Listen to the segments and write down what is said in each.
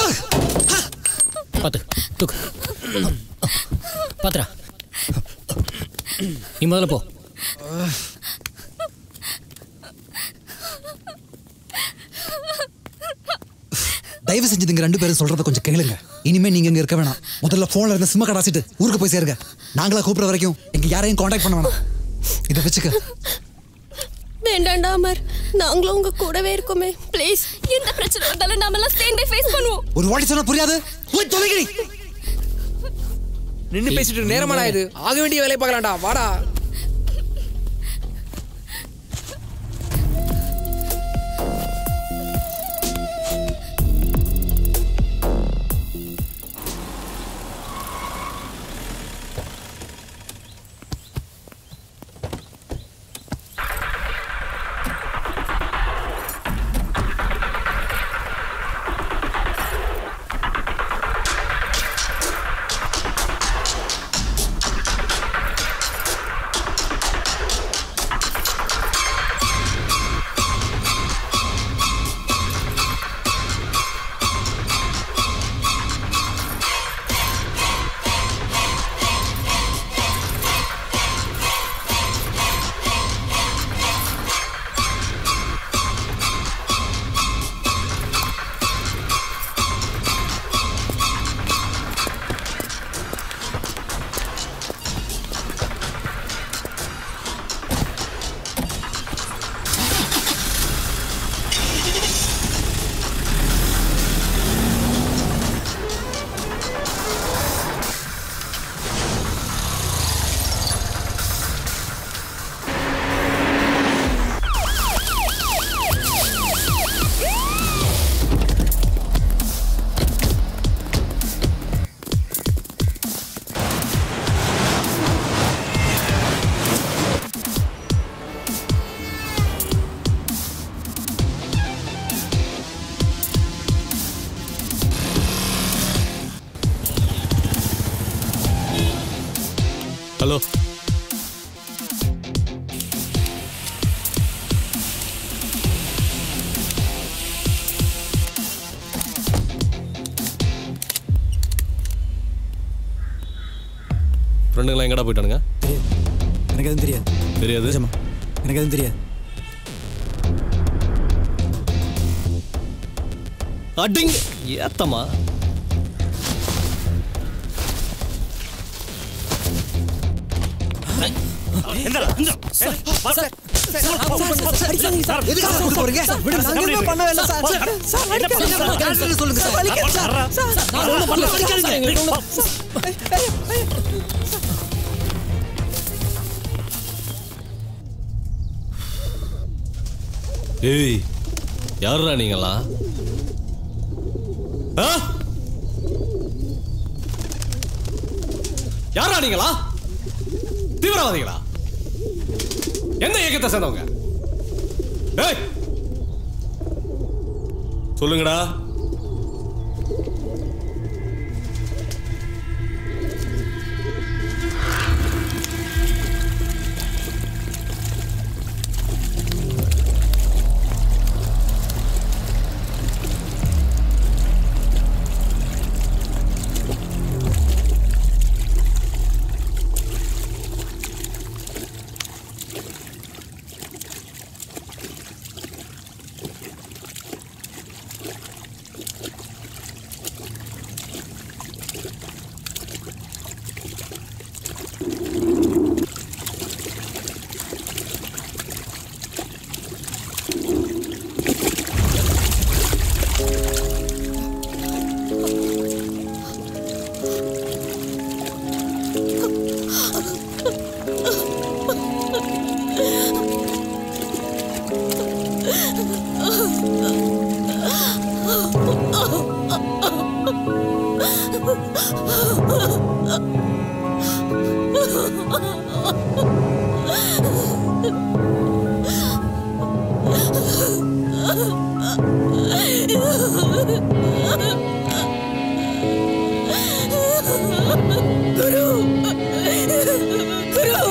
பார்த்து தூக்கு பாத்துடா நீ முதல்ல போ தயவு செஞ்சு நீங்க ரெண்டு பேரும் சொல்றத கொஞ்சம் கேளுங்க இனிமே நீங்க இங்க இருக்க வேணாம் முதல்ல போன்ல இருந்த சிம்ம கடாசிட்டு ஊருக்கு போய் சேருங்க நாங்களா கூப்பிடுற வரைக்கும் எங்க யாரையும் காண்டாக்ட் பண்ண வேணாம் இதை வச்சுக்க வேண்டாண்டா அமர் நாங்களும் உங்க கூடவே இருக்கோமே ப்ளீஸ் எந்த பிரச்சனை வந்தாலும் நாமெல்லாம் சேர்ந்தே ஃபேஸ் பண்ணுவோம் ஒரு வாட்டி சொன்னா புரியாது போய் தொலைகிறி நின்னு பேசிட்டு இருக்க நேரமாடா இது ஆக வேண்டிய வேலையை பார்க்கலாம்டா வாடா ஹலோ ஃப்ரெண்டுங்களாம் எங்கடா போயிட்டானுங்க எனக்கு எதுவும் தெரியாது தெரியாது நிஜமா எனக்கு எதுவும் தெரியாது அடிங்க ஏத்தமா எதுக்காக கூட்டு போறீங்க விடுங்க சார். நாங்க எதுவும் பண்ணவே இல்ல சார். சார், சார், அடிக்காதீங்க சார். கேன்சல் சொல்லுங்க சார். வலிக்குது சார். சார், நான் ஒண்ணும் பண்ணல. அடிக்காதீங்க. எங்களுக்கு ஒண்ணும் ஏய் யாருடா நீங்களா ஆ? யாரா நீங்களா தீவிரவாதிகளா எந்த இயக்கத்தை சேர்ந்தவங்க ஏய் சொல்லுங்கடா குரு குரு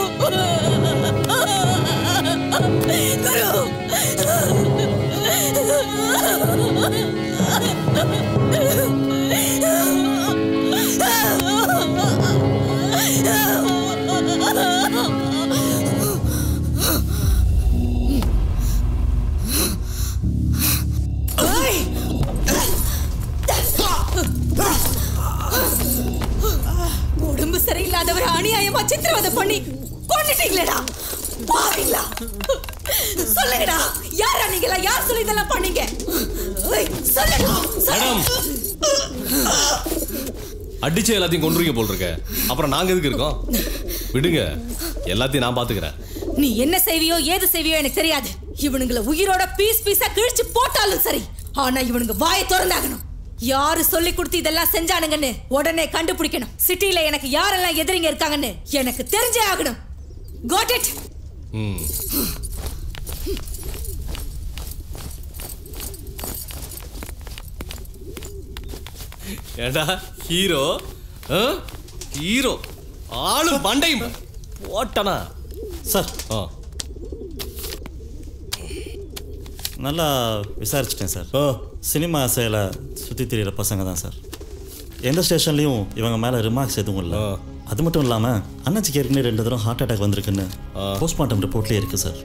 குரு உடம்பு சரியில்லாதவர் அநியாயமா சித்திரவதை பண்ணி கொண்டுட்டீங்களேடா பாவீங்களா சொல்லுங்கடா யாரா நீங்களா யார் சொல்லி இதெல்லாம் பண்ணீங்க ஏய், சொல்லுடா மேடம் அடிச்சு எல்லாத்தையும் கொண்டுருங்க போல் இருக்க அப்புறம் நாங்க எதுக்கு இருக்கோம் விடுங்க எல்லாத்தையும் நான் பாத்துக்கிறேன் நீ என்ன செய்வியோ ஏது செய்வியோ எனக்கு தெரியாது இவனுங்கள உயிரோட பீஸ் பீஸா கிழிச்சு போட்டாலும் சரி ஆனா இவனுங்க வாயை திறந்தாகணும் யாரு சொல்லி கொடுத்து இதெல்லாம் செஞ்சானுங்கன்னு உடனே கண்டுபிடிக்கணும் சிட்டில எனக்கு யாரெல்லாம் எதிரிங்க இருக்காங்கன்னு எனக்கு தெரிஞ்சே ஆகணும் காட் இட் ம் ஏடா ஹீரோ ஹீரோ ஆளு மண்டையும் ஓட்டனா சார் ஆ நல்லா விசாரிச்சிட்டேன் சார் ஆ சினிமா ஆசையில் சுற்றி திரியிற பசங்க தான் சார் எந்த ஸ்டேஷன்லேயும் இவங்க மேலே ரிமார்க்ஸ் எதுவும் இல்லை ஆ. அது மட்டும் இல்லாமல் அண்ணாச்சிக்கு ஏற்கனவே ரெண்டு தடவை ஹார்ட் அட்டாக் வந்திருக்குன்னு போஸ்ட்மார்ட்டம் ரிப்போர்ட்லேயே இருக்குது சார்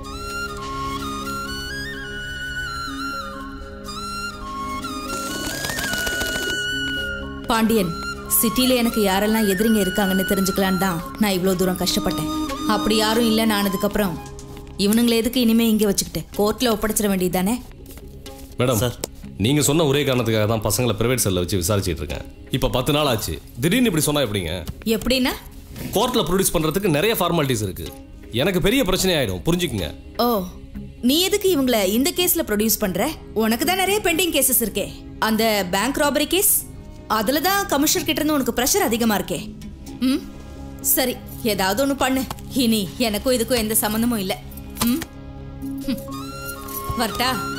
பாண்டியன் சிட்டில எனக்கு யாரெல்லாம் எதிரிங்க இருக்காங்கன்னு தெரிஞ்சுக்கலான்னு தான் நான் இவ்வளோ தூரம் கஷ்டப்பட்டேன் அப்படி யாரும் இல்லைன்னு ஆனதுக்கப்புறம் இவனுங்களை எதுக்கு இனிமே இங்கே வச்சுக்கிட்டு கோர்ட்ல ஒப்படைச்சிட வேண்டியது தானே மேடம் சார். நீங்க சொன்ன ஒரே காரணத்துக்காக தான் பசங்களை பிரைவேட் செல்ல வச்சு விசாரிச்சிட்டு இருக்கேன் இப்போ பத்து நாள் ஆச்சு திடீர்னு இப்படி சொன்னா எப்படிங்க எப்படின்னா கோர்ட்ல ப்ரொடியூஸ் பண்றதுக்கு நிறைய ஃபார்மாலிட்டிஸ் இருக்கு எனக்கு பெரிய பிரச்சனை ஆயிடும் புரிஞ்சுக்குங்க ஓ நீ எதுக்கு இவங்கள இந்த கேஸ்ல ப்ரொடியூஸ் பண்ற உனக்கு தான் நிறைய பெண்டிங் கேசஸ் இருக்கே அந்த பேங்க் ராபரி கேஸ் அதுல தான் கமிஷனர் கிட்ட இருந்து உனக்கு ப்ரெஷர் அதிகமா இருக்கே ம் சரி ஏதாவது ஒன்று பண்ணு இனி எனக்கும் இதுக்கும் எந்த சம்மந்தமும் இல்லை ம் ம். வரட்டா